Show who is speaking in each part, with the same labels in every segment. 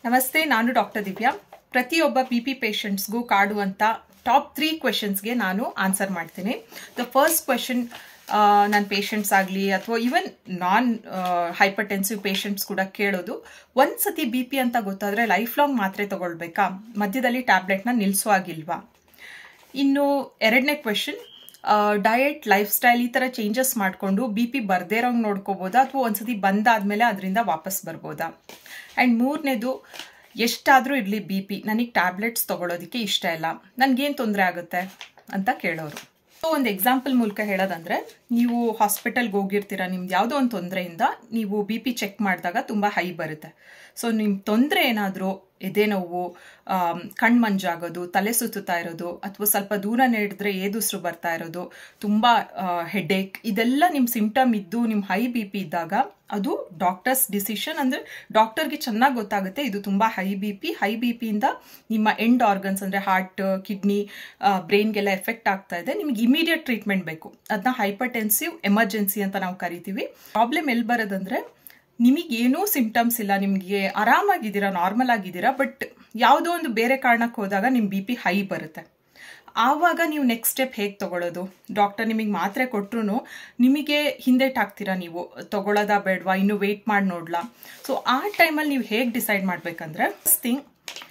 Speaker 1: ನಮಸ್ತೆ ನಾನು ಡಾಕ್ಟರ್ ದಿವ್ಯಾ ಪ್ರತಿಯೊಬ್ಬ ಬಿ ಪಿ ಪೇಷಂಟ್ಸ್ಗೂ ಕಾಡುವಂಥ ಟಾಪ್ ತ್ರೀ ಕ್ವೆಶನ್ಸ್ಗೆ ನಾನು ಆನ್ಸರ್ ಮಾಡ್ತೀನಿ ದ ಫಸ್ಟ್ ಕ್ವೆಶನ್ ನನ್ನ ಪೇಷಂಟ್ಸ್ ಆಗಲಿ ಅಥವಾ ಈವನ್ ನಾನ್ ಹೈಪರ್ಟೆನ್ಸಿವ್ ಪೇಷಂಟ್ಸ್ ಕೂಡ ಕೇಳೋದು ಒಂದು ಸತಿ ಬಿ ಪಿ ಅಂತ ಗೊತ್ತಾದರೆ ಲೈಫ್ ಲಾಂಗ್ ಮಾತ್ರೆ ತಗೊಳ್ಬೇಕಾ ಮಧ್ಯದಲ್ಲಿ ಟ್ಯಾಬ್ಲೆಟ್ನ ನಿಲ್ಲಿಸೋ ಆಗಿಲ್ವಾ ಇನ್ನು ಎರಡನೇ ಕ್ವೆಶನ್ ಡಯಟ್ ಲೈಫ್ ಸ್ಟೈಲ್ ಈ ಥರ ಚೇಂಜಸ್ ಮಾಡಿಕೊಂಡು ಬಿ ಪಿ ಬರ್ದೇ ಇರೋಂಗೆ ನೋಡ್ಕೋಬೋದಾ ಅಥವಾ ಒಂದ್ಸತಿ ಬಂದಾದ್ಮೇಲೆ ಅದರಿಂದ ವಾಪಸ್ ಬರ್ಬೋದಾ ಆ್ಯಂಡ್ ಮೂರನೇದು ಎಷ್ಟಾದರೂ ಇರಲಿ ಬಿ ಪಿ ನನಗೆ ಟ್ಯಾಬ್ಲೆಟ್ಸ್ ತೊಗೊಳೋದಕ್ಕೆ ಇಷ್ಟ ಇಲ್ಲ ನನಗೇನು ತೊಂದರೆ ಆಗುತ್ತೆ ಅಂತ ಕೇಳೋರು ಸೊ ಒಂದು ಎಕ್ಸಾಂಪಲ್ ಮೂಲಕ ಹೇಳೋದಂದ್ರೆ ನೀವು ಹಾಸ್ಪಿಟಲ್ಗೆ ಹೋಗಿರ್ತೀರ ನಿಮ್ದು ಯಾವುದೋ ಒಂದು ತೊಂದರೆಯಿಂದ ನೀವು ಬಿ ಪಿ ಚೆಕ್ ಮಾಡಿದಾಗ ತುಂಬ ಹೈ ಬರುತ್ತೆ ಸೊ ನಿಮ್ಮ ತೊಂದರೆ ಏನಾದರೂ ಎದೆ ನೋವು ಕಣ್ಣು ಮಂಜಾಗೋದು ತಲೆ ಸುತ್ತುತ್ತಾ ಇರೋದು ಅಥವಾ ಸ್ವಲ್ಪ ದೂರ ನಡೆದ್ರೆ ಏದುಸ್ರು ಬರ್ತಾ ಇರೋದು ತುಂಬ ಹೆಡೇಕ್ ಇದೆಲ್ಲ ನಿಮ್ಮ ಸಿಂಪ್ಟಮ್ ಇದ್ದು ನಿಮ್ಮ ಹೈ ಬಿ ಪಿ ಇದ್ದಾಗ ಅದು ಡಾಕ್ಟರ್ಸ್ ಡಿಸಿಷನ್ ಅಂದರೆ ಡಾಕ್ಟರ್ಗೆ ಚೆನ್ನಾಗಿ ಗೊತ್ತಾಗುತ್ತೆ ಇದು ತುಂಬ high B P high B ಪಿಯಿಂದ ನಿಮ್ಮ ಎಂಡ್ ಆರ್ಗನ್ಸ್ ಅಂದರೆ ಹಾರ್ಟ್ ಕಿಡ್ನಿ ಬ್ರೈನ್ಗೆಲ್ಲ ಎಫೆಕ್ಟ್ ಆಗ್ತಾ ಇದೆ ನಿಮಗೆ ಇಮಿಡಿಯೇಟ್ ಟ್ರೀಟ್ಮೆಂಟ್ ಬೇಕು ಅದನ್ನ ಹೈಪರ್ಟೆನ್ಸಿವ್ ಎಮರ್ಜೆನ್ಸಿ ಅಂತ ನಾವು ಕರಿತೀವಿ ಪ್ರಾಬ್ಲಮ್ ಎಲ್ಲಿ ಬರೋದಂದ್ರೆ ನಿಮಗೇನೂ ಸಿಂಪ್ಟಮ್ಸ್ ಇಲ್ಲ ನಿಮಗೆ ಆರಾಮಾಗಿದ್ದೀರಾ ನಾರ್ಮಲ್ ಆಗಿದ್ದೀರಾ ಬಟ್ ಯಾವುದೋ ಒಂದು ಬೇರೆ ಕಾರಣಕ್ಕೆ ಹೋದಾಗ ನಿಮ್ಮ ಬಿ ಪಿ ಹೈ ಬರುತ್ತೆ ಆವಾಗ ನೀವು ನೆಕ್ಸ್ಟ್ ಸ್ಟೆಪ್ ಹೇಗೆ ತಗೊಳ್ಳೋದು ಡಾಕ್ಟರ್ ನಿಮಗೆ ಮಾತ್ರೆ ಕೊಟ್ಟರು ನಿಮಗೆ ಹಿಂದೆಟಾಗ್ತೀರಾ ನೀವು ತಗೊಳ್ಳೋದಾ ಬೇಡವಾ ಇನ್ನು ವೆಯ್ಟ್ ಮಾಡಿ ನೋಡ್ಲಾ ಸೊ ಆ ಟೈಮಲ್ಲಿ ನೀವು ಹೇಗೆ ಡಿಸೈಡ್ ಮಾಡಬೇಕಂದ್ರೆ ಫಸ್ಟ್ ಥಿಂಗ್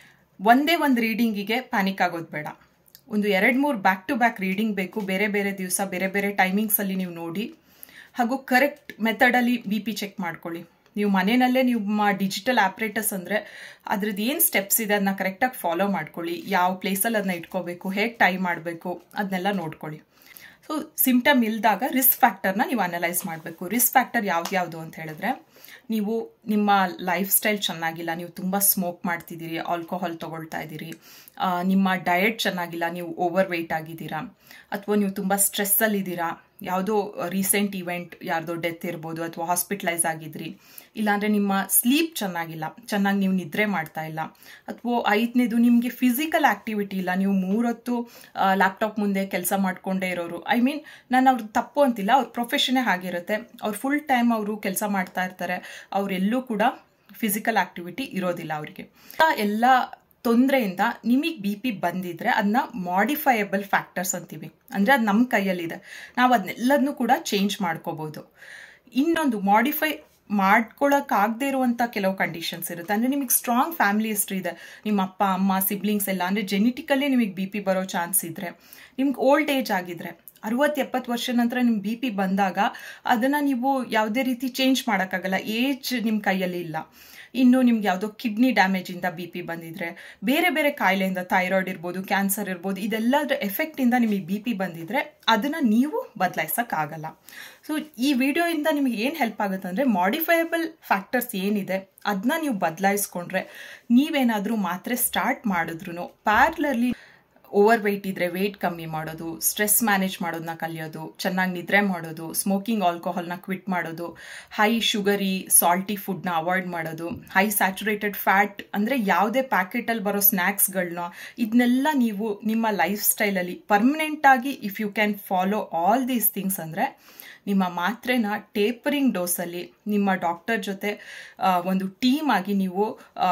Speaker 1: ಒಂದೇ ಒಂದು ರೀಡಿಂಗಿಗೆ ಪ್ಯಾನಿಕ್ ಆಗೋದು ಬೇಡ ಒಂದು ಎರಡು ಮೂರು ಬ್ಯಾಕ್ ಟು ಬ್ಯಾಕ್ ರೀಡಿಂಗ್ ಬೇಕು ಬೇರೆ ಬೇರೆ ದಿವಸ ಬೇರೆ ಬೇರೆ ಟೈಮಿಂಗ್ಸಲ್ಲಿ ನೀವು ನೋಡಿ ಹಾಗೂ ಕರೆಕ್ಟ್ ಮೆಥಡಲ್ಲಿ ಬಿ ಪಿ ಚೆಕ್ ಮಾಡ್ಕೊಳ್ಳಿ ನೀವು ಮನೆಯಲ್ಲೇ ನಿಮ್ಮ ಡಿಜಿಟಲ್ ಆಪ್ರೇಟಸ್ ಅಂದರೆ ಅದ್ರದ್ದು ಏನು ಸ್ಟೆಪ್ಸ್ ಇದೆ ಅದನ್ನ ಕರೆಕ್ಟಾಗಿ ಫಾಲೋ ಮಾಡ್ಕೊಳ್ಳಿ ಯಾವ ಪ್ಲೇಸಲ್ಲಿ ಅದನ್ನ ಇಟ್ಕೋಬೇಕು ಹೇಗೆ ಟೈ ಮಾಡಬೇಕು ಅದನ್ನೆಲ್ಲ ನೋಡ್ಕೊಳ್ಳಿ ಸೊ ಸಿಂಪ್ಟಮ್ ಇಲ್ದಾಗ ರಿಸ್ಕ್ ಫ್ಯಾಕ್ಟರ್ನ ನೀವು ಅನಲೈಸ್ ಮಾಡಬೇಕು ರಿಸ್ಕ್ ಫ್ಯಾಕ್ಟರ್ ಯಾವ್ದು ಯಾವುದು ಅಂತ ಹೇಳಿದ್ರೆ ನೀವು ನಿಮ್ಮ ಲೈಫ್ ಸ್ಟೈಲ್ ಚೆನ್ನಾಗಿಲ್ಲ ನೀವು ತುಂಬ ಸ್ಮೋಕ್ ಮಾಡ್ತಿದ್ದೀರಿ ಆಲ್ಕೋಹಾಲ್ ತೊಗೊಳ್ತಾ ಇದ್ದೀರಿ ನಿಮ್ಮ ಡಯಟ್ ಚೆನ್ನಾಗಿಲ್ಲ ನೀವು ಓವರ್ ವೆಯ್ಟ್ ಆಗಿದ್ದೀರಾ ಅಥವಾ ನೀವು ತುಂಬ ಸ್ಟ್ರೆಸ್ಸಲ್ಲಿದ್ದೀರಾ ಯಾವುದೋ ರೀಸೆಂಟ್ ಇವೆಂಟ್ ಯಾರ್ದೋ ಡೆತ್ ಇರ್ಬೋದು ಅಥವಾ ಹಾಸ್ಪಿಟ್ಲೈಸ್ ಆಗಿದ್ರಿ ಇಲ್ಲಾಂದರೆ ನಿಮ್ಮ ಸ್ಲೀಪ್ ಚೆನ್ನಾಗಿಲ್ಲ ಚೆನ್ನಾಗಿ ನೀವು ನಿದ್ರೆ ಮಾಡ್ತಾ ಇಲ್ಲ ಅಥವಾ ಐದನೇದು ನಿಮಗೆ ಫಿಸಿಕಲ್ ಆ್ಯಕ್ಟಿವಿಟಿ ಇಲ್ಲ ನೀವು ಮೂರೊತ್ತು ಲ್ಯಾಪ್ಟಾಪ್ ಮುಂದೆ ಕೆಲಸ ಮಾಡ್ಕೊಂಡೇ ಇರೋರು ಐ ಮೀನ್ ನಾನು ಅವ್ರ ತಪ್ಪು ಅಂತಿಲ್ಲ ಅವ್ರ ಪ್ರೊಫೆಷನ್ನೇ ಆಗಿರುತ್ತೆ ಅವ್ರು ಫುಲ್ ಟೈಮ್ ಅವರು ಕೆಲಸ ಮಾಡ್ತಾ ಇರ್ತಾರೆ ಅವರೆಲ್ಲೂ ಕೂಡ ಫಿಸಿಕಲ್ ಆ್ಯಕ್ಟಿವಿಟಿ ಇರೋದಿಲ್ಲ ಅವರಿಗೆ ಎಲ್ಲ ತೊಂದರೆಯಿಂದ ನಿಮಗೆ ಬಿ ಪಿ ಬಂದಿದ್ರೆ ಅದನ್ನ ಮಾಡಿಫೈಯಬಲ್ ಫ್ಯಾಕ್ಟರ್ಸ್ ಅಂತೀವಿ ಅಂದರೆ ಅದು ನಮ್ಮ ಕೈಯಲ್ಲಿದೆ ನಾವು ಅದನ್ನೆಲ್ಲದನ್ನೂ ಕೂಡ ಚೇಂಜ್ ಮಾಡ್ಕೋಬೋದು ಇನ್ನೊಂದು ಮಾಡಿಫೈ ಮಾಡ್ಕೊಳಕ್ಕಾಗದೇ ಇರುವಂಥ ಕೆಲವು ಕಂಡೀಷನ್ಸ್ ಇರುತ್ತೆ ಅಂದರೆ ನಿಮಗೆ ಸ್ಟ್ರಾಂಗ್ ಫ್ಯಾಮಿಲಿ ಹಿಸ್ಟ್ರಿ ಇದೆ ನಿಮ್ಮ ಅಪ್ಪ ಅಮ್ಮ ಸಿಬ್ಲಿಂಗ್ಸ್ ಎಲ್ಲ ಅಂದರೆ ಜೆನೆಟಿಕಲಿ ನಿಮಗೆ ಬಿ ಪಿ ಬರೋ ಚಾನ್ಸ್ ಇದ್ದರೆ ನಿಮ್ಗೆ ಓಲ್ಡ್ ಏಜ್ ಆಗಿದ್ರೆ ಅರುವತ್ತು ಎಪ್ಪತ್ತು ವರ್ಷ ನಂತರ ನಿಮ್ಗೆ ಬಿ ಪಿ ಬಂದಾಗ ಅದನ್ನು ನೀವು ಯಾವುದೇ ರೀತಿ ಚೇಂಜ್ ಮಾಡೋಕ್ಕಾಗಲ್ಲ ಏಜ್ ನಿಮ್ಮ ಕೈಯಲ್ಲಿ ಇಲ್ಲ ಇನ್ನು ನಿಮ್ಗೆ ಯಾವುದೋ ಕಿಡ್ನಿ ಡ್ಯಾಮೇಜಿಂದ ಬಿ ಪಿ ಬಂದಿದ್ರೆ ಬೇರೆ ಬೇರೆ ಕಾಯಿಲೆಯಿಂದ ಥೈರಾಯ್ಡ್ ಇರ್ಬೋದು ಕ್ಯಾನ್ಸರ್ ಇರ್ಬೋದು ಇದೆಲ್ಲದರ ಎಫೆಕ್ಟಿಂದ ನಿಮಗೆ ಬಿ ಪಿ ಬಂದಿದ್ರೆ ಅದನ್ನು ನೀವು ಬದಲಾಯಿಸೋಕ್ಕಾಗಲ್ಲ ಸೊ ಈ ವಿಡಿಯೋಯಿಂದ ನಿಮಗೆ ಏನು ಹೆಲ್ಪ್ ಆಗುತ್ತೆ ಅಂದರೆ ಮಾಡಿಫೈಯಬಲ್ ಫ್ಯಾಕ್ಟರ್ಸ್ ಏನಿದೆ ಅದನ್ನ ನೀವು ಬದಲಾಯಿಸ್ಕೊಂಡ್ರೆ ನೀವೇನಾದರೂ ಮಾತ್ರೆ ಸ್ಟಾರ್ಟ್ ಮಾಡಿದ್ರು ಪ್ಯಾರ್ಲರ್ಲಿ ಓವರ್ ವೆಯ್ಟ್ ಇದ್ರೆ ವೆಯ್ಟ್ ಕಮ್ಮಿ ಮಾಡೋದು ಸ್ಟ್ರೆಸ್ ಮ್ಯಾನೇಜ್ ಮಾಡೋದನ್ನ ಕಲಿಯೋದು ಚೆನ್ನಾಗಿ ನಿದ್ರೆ ಮಾಡೋದು ಸ್ಮೋಕಿಂಗ್ ಆಲ್ಕೋಹಾಲ್ನ ಕ್ವಿಟ್ ಮಾಡೋದು ಹೈ ಶುಗರಿ ಸಾಲ್ಟಿ ಫುಡ್ನ ಅವಾಯ್ಡ್ ಮಾಡೋದು ಹೈ ಸ್ಯಾಚುರೇಟೆಡ್ ಫ್ಯಾಟ್ ಅಂದರೆ ಯಾವುದೇ ಪ್ಯಾಕೆಟಲ್ಲಿ ಬರೋ ಸ್ನ್ಯಾಕ್ಸ್ಗಳನ್ನ ಇದನ್ನೆಲ್ಲ ನೀವು ನಿಮ್ಮ ಲೈಫ್ ಸ್ಟೈಲಲ್ಲಿ ಪರ್ಮನೆಂಟಾಗಿ if you can follow all these things ಅಂದರೆ ನಿಮ್ಮ ಮಾತ್ರೆನ ಟೇಪರಿಂಗ್ ಡೋಸಲ್ಲಿ ನಿಮ್ಮ ಡಾಕ್ಟರ್ ಜೊತೆ ಒಂದು ಟೀಮ್ ಆಗಿ ನೀವು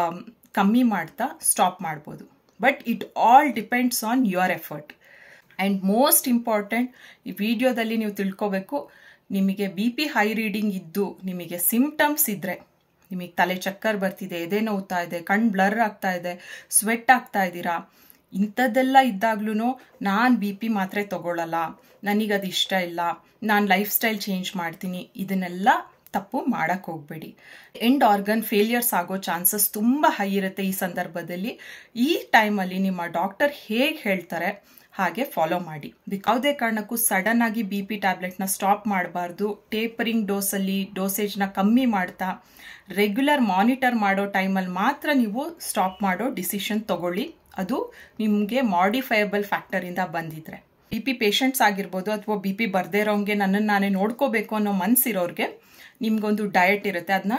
Speaker 1: ಕಮ್ಮಿ ಮಾಡ್ತಾ ಸ್ಟಾಪ್ ಮಾಡ್ಬೋದು but it all depends on your effort and most important ಈ ವಿಡಿಯೋದಲ್ಲಿ ನೀವು ತಿಳ್ಕೊಬೇಕು ನಿಮಗೆ ಬಿ ಪಿ ಹೈ ರೀಡಿಂಗ್ ಇದ್ದು ನಿಮಗೆ ಸಿಂಪ್ಟಮ್ಸ್ ಇದ್ದರೆ ನಿಮಗೆ ತಲೆ ಚಕ್ಕರ್ ಬರ್ತಿದೆ ಎದೆ ನೋವ್ತಾ ಇದೆ ಕಣ್ಣು ಬ್ಲರ್ ಆಗ್ತಾ ಇದೆ ಸ್ವೆಟ್ ಆಗ್ತಾ ಇದ್ದೀರಾ ಇಂಥದ್ದೆಲ್ಲ ಇದ್ದಾಗ್ಲೂ ನಾನು ಬಿ ಪಿ ಮಾತ್ರೆ ತಗೊಳ್ಳಲ್ಲ ನನಗದು ಇಷ್ಟ ಇಲ್ಲ ನಾನು ಲೈಫ್ ಸ್ಟೈಲ್ ಚೇಂಜ್ ಮಾಡ್ತೀನಿ ಇದನ್ನೆಲ್ಲ ತಪ್ಪು ಮಾಡಕ್ಕೆ ಹೋಗಬೇಡಿ ಎಂಡ್ ಆರ್ಗನ್ ಫೇಲಿಯರ್ಸ್ ಆಗೋ ಚಾನ್ಸಸ್ ತುಂಬ ಹೈ ಇರುತ್ತೆ ಈ ಸಂದರ್ಭದಲ್ಲಿ ಈ ಟೈಮಲ್ಲಿ ನಿಮ್ಮ ಡಾಕ್ಟರ್ ಹೇಗೆ ಹೇಳ್ತಾರೆ ಹಾಗೆ ಫಾಲೋ ಮಾಡಿ ಯಾವುದೇ ಕಾರಣಕ್ಕೂ ಸಡನ್ ಆಗಿ ಬಿ ಪಿ ಟ್ಯಾಬ್ಲೆಟ್ನ ಸ್ಟಾಪ್ ಮಾಡಬಾರ್ದು ಟೇಪರಿಂಗ್ ಡೋಸಲ್ಲಿ ಡೋಸೇಜ್ನ ಕಮ್ಮಿ ಮಾಡ್ತಾ ರೆಗ್ಯುಲರ್ ಮಾನಿಟರ್ ಮಾಡೋ ಟೈಮಲ್ಲಿ ಮಾತ್ರ ನೀವು ಸ್ಟಾಪ್ ಮಾಡೋ ಡಿಸಿಷನ್ ತಗೊಳ್ಳಿ ಅದು ನಿಮಗೆ ಮಾಡಿಫೈಯಬಲ್ ಫ್ಯಾಕ್ಟರಿಂದ ಬಂದಿದ್ರೆ ಬಿ ಪಿ ಪೇಷಂಟ್ಸ್ ಆಗಿರ್ಬೋದು ಅಥವಾ ಬಿ ಪಿ ಬರ್ದೇ ಇರೋಂಗೆ ನನ್ನನ್ನು ನಾನೇ ನೋಡ್ಕೋಬೇಕು ಅನ್ನೋ ಮನಸ್ಸಿರೋರಿಗೆ ನಿಮ್ಗೊಂದು ಡಯಟ್ ಇರುತ್ತೆ ಅದನ್ನ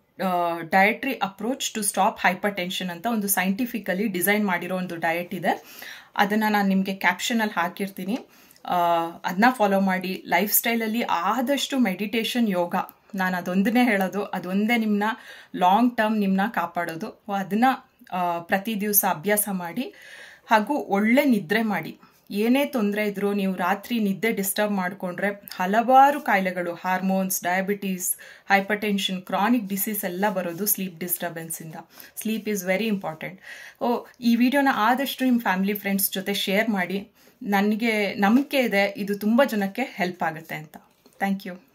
Speaker 1: dietary approach to stop hypertension ಅಂತ ಒಂದು ಸೈಂಟಿಫಿಕಲಿ ಡಿಸೈನ್ ಮಾಡಿರೋ ಒಂದು ಡಯಟ್ ಇದೆ ಅದನ್ನು ನಾನು ನಿಮಗೆ ಕ್ಯಾಪ್ಷನಲ್ಲಿ ಹಾಕಿರ್ತೀನಿ ಅದನ್ನ ಫಾಲೋ ಮಾಡಿ ಲೈಫ್ ಸ್ಟೈಲಲ್ಲಿ ಆದಷ್ಟು ಮೆಡಿಟೇಷನ್ ಯೋಗ ನಾನು ಅದೊಂದನ್ನೇ ಹೇಳೋದು ಅದೊಂದೇ ನಿಮ್ಮನ್ನ ಲಾಂಗ್ ಟರ್ಮ್ ನಿಮ್ಮನ್ನ ಕಾಪಾಡೋದು ಅದನ್ನ ಆ, ಪ್ರತಿ ದಿವಸ ಅಭ್ಯಾಸ ಮಾಡಿ ಹಾಗೂ ಒಳ್ಳೆ ನಿದ್ರೆ ಮಾಡಿ ಏನೇ ತೊಂದರೆ ಇದ್ರೂ ನೀವು ರಾತ್ರಿ ನಿದ್ದೆ ಡಿಸ್ಟರ್ಬ್ ಮಾಡಿಕೊಂಡ್ರೆ ಹಲವಾರು ಕಾಯಿಲೆಗಳು hormones diabetes hypertension chronic disease ಎಲ್ಲ ಬರೋದು ಸ್ಲೀಪ್ ಡಿಸ್ಟರ್ಬೆನ್ಸಿಂದ ಸ್ಲೀಪ್ ಈಸ್ ವೆರಿ ಇಂಪಾರ್ಟೆಂಟ್ ಓ ಈ ವಿಡಿಯೋನ ಆದಷ್ಟು ನಿಮ್ಮ ಫ್ಯಾಮಿಲಿ ಫ್ರೆಂಡ್ಸ್ ಜೊತೆ ಶೇರ್ ಮಾಡಿ ನನಗೆ ನಂಬಿಕೆ ಇದೆ ಇದು ತುಂಬ ಜನಕ್ಕೆ ಹೆಲ್ಪ್ ಆಗುತ್ತೆ ಅಂತ ಥ್ಯಾಂಕ್ ಯು